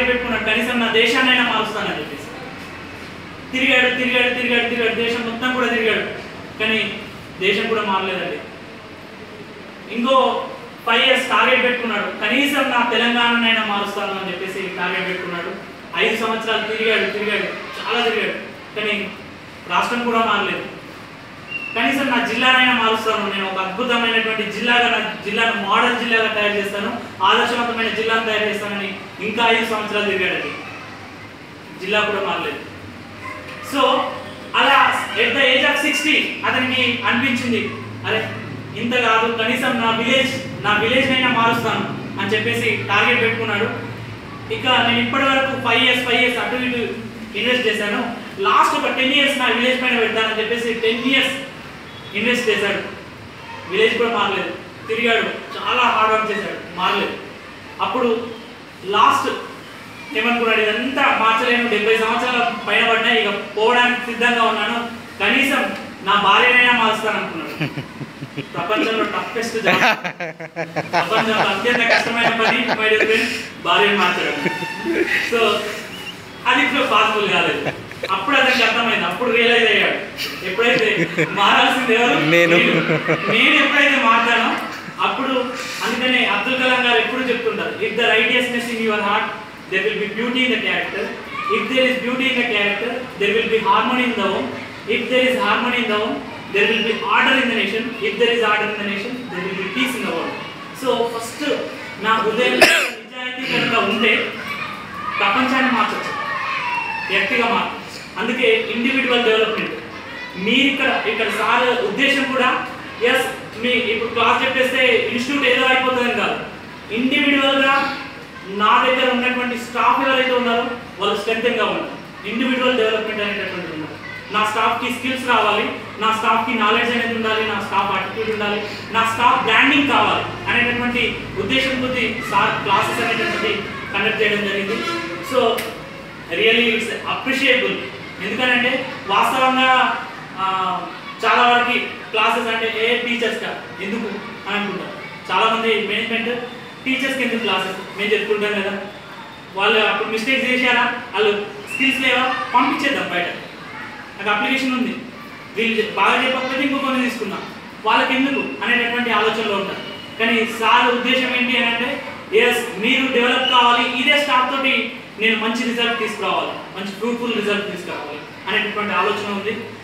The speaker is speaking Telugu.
పెట్టుకున్నాడు కనీసం నా దేశాన్నైనా మారుస్తానని చెప్పేసి తిరిగాడు తిరిగాడు తిరిగాడు తిరిగాడు దేశం మొత్తం కూడా తిరిగాడు కానీ దేశం కూడా మారలేదండి ఇంకో ఫైవ్ ఇయర్స్ టార్గెట్ పెట్టుకున్నాడు కనీసం నా తెలంగాణనైనా మారుస్తాను అని చెప్పేసి టార్గెట్ పెట్టుకున్నాడు ఐదు సంవత్సరాలు తిరిగాడు తిరిగాడు చాలా తిరిగాడు కానీ రాష్ట్రం కూడా మారలేదు కనీసం నా జిల్లానైనా మారుస్తాను నేను ఒక అద్భుతమైనటువంటి జిల్లాగా నా జిల్లాను మోడల్ జిల్లాగా తయారు చేస్తాను ఆదర్శవంతమైన జిల్లాను తయారు చేస్తానని ఇంకా ఐదు సంవత్సరాలు తిరిగాడండి జిల్లా కూడా మారలేదు సో అలా at the age of sixty అతనికి అనిపించింది అరే ఇంత కాదు కనీసం నా విలేజ్ నా విలేజ్ అయినా మారుస్తాను అని చెప్పేసి టార్గెట్ పెట్టుకున్నాడు ఇక నేను ఇప్పటి వరకు ఫైవ్ ఇయర్స్ ఫైవ్ ఇయర్స్ అటు ఇటు ఇన్వెస్ట్ చేశాను లాస్ట్ ఒక టెన్ ఇయర్స్ నా విలేజ్ పైన పెడతానని చెప్పేసి టెన్ ఇయర్స్ ఇన్వెస్ట్ చేశాడు విలేజ్ కూడా మారలేదు తిరిగాడు చాలా హార్డ్ వర్క్ చేశాడు మారలేదు అప్పుడు లాస్ట్ ఏమనుకున్నాడు ఇదంతా మార్చలేను డెబ్బై సంవత్సరాల పైన పడినా ఇక పోవడానికి సిద్ధంగా ఉన్నాను కనీసం నా భార్యనైనా మారుస్తాను అనుకున్నాడు ప్రపంచంలో టఫెస్ట్ జాబ్ ప్రపంచంలో అత్యంత కష్టమైన పని మై డియర్ ఫ్రెండ్ భార్యను మార్చడం సో అది ఇప్పుడు పాసిబుల్ కాలేదు అప్పుడు అతనికి అర్థమైంది అప్పుడు రియలైజ్ అయ్యాడు ఎప్పుడైతే మారాల్సింది ఎవరు నేను. నేను ఎప్పుడైతే మారుతానో అప్పుడు అందుకనే అబ్దుల్ కలాం గారు ఎప్పుడు చెప్తుంటారు if the righteousness in your heart there will be beauty in the character if there is beauty in the character there will be harmony in the home if there is harmony in the home there will be order in the nation if there is order in the nation there will be peace in the world so first నా హృదయంలో నిజాయితీ కనుక ఉంటే ప్రపంచాన్ని మార్చచ్చు వ్యక్తిగా మార్చు అందుకే ఇండివిజువల్ డెవలప్మెంట్ మీరు ఇక్కడ ఇక్కడ సార్ ఉద్దేశం కూడా ఎస్ మీ ఇప్పుడు క్లాస్ చెప్పేస్తే ఇన్స్టిట్యూట్ ఏదో అయిపోతుందని కాదు ఇండివిజువల్గా నా దగ్గర ఉన్నటువంటి స్టాఫ్ ఎవరైతే ఉన్నారో వాళ్ళు స్ట్రెంగ్గా ఉన్నారు ఇండివిజువల్ డెవలప్మెంట్ అనేటటువంటి ఉన్నారు నా స్టాఫ్కి స్కిల్స్ రావాలి నా స్టాఫ్కి నాలెడ్జ్ అనేది ఉండాలి నా స్టాఫ్ అటిట్యూడ్ ఉండాలి నా స్టాఫ్ బ్రాండింగ్ కావాలి అనేటటువంటి ఉద్దేశం కొద్ది సార్ క్లాసెస్ అనేటటువంటి కండక్ట్ చేయడం జరిగింది సో రియల్లీ ఇట్స్ అప్రిషియబుల్ ఎందుకనంటే వాస్తవంగా ఆ, చాలా వరకు క్లాసెస్ అంటే ఏ టీచర్స్గా ఎందుకు అని అనుకుంటారు చాలామంది మేనేజ్మెంట్ టీచర్స్కి ఎందుకు క్లాసెస్ మేము చెప్పుకుంటాం కదా వాళ్ళు అప్పుడు మిస్టేక్స్ చేశారా వాళ్ళు స్కిల్స్ లేవా పంపించేద్దాం బయట నాకు అప్లికేషన్ ఉంది వీళ్ళు చెప్- బాగా చెప్పకపోతే ఇంకో కొన్ని తీసుకుందాం వాళ్ళకి ఎందుకు అనేటటువంటి ఆలోచనలో ఉంటారు కానీ సార్ ఉద్దేశం ఏంటి అని అంటే ఎస్ మీరు డెవలప్ కావాలి ఇదే స్టాఫ్ తోటి నేను మంచి రిజల్ట్ తీసుకురావాలి మంచి ఫ్రూట్ఫుల్ రిజల్ట్ తీసుకురావాలి అనేటటువంటి ఆలోచన ఉంది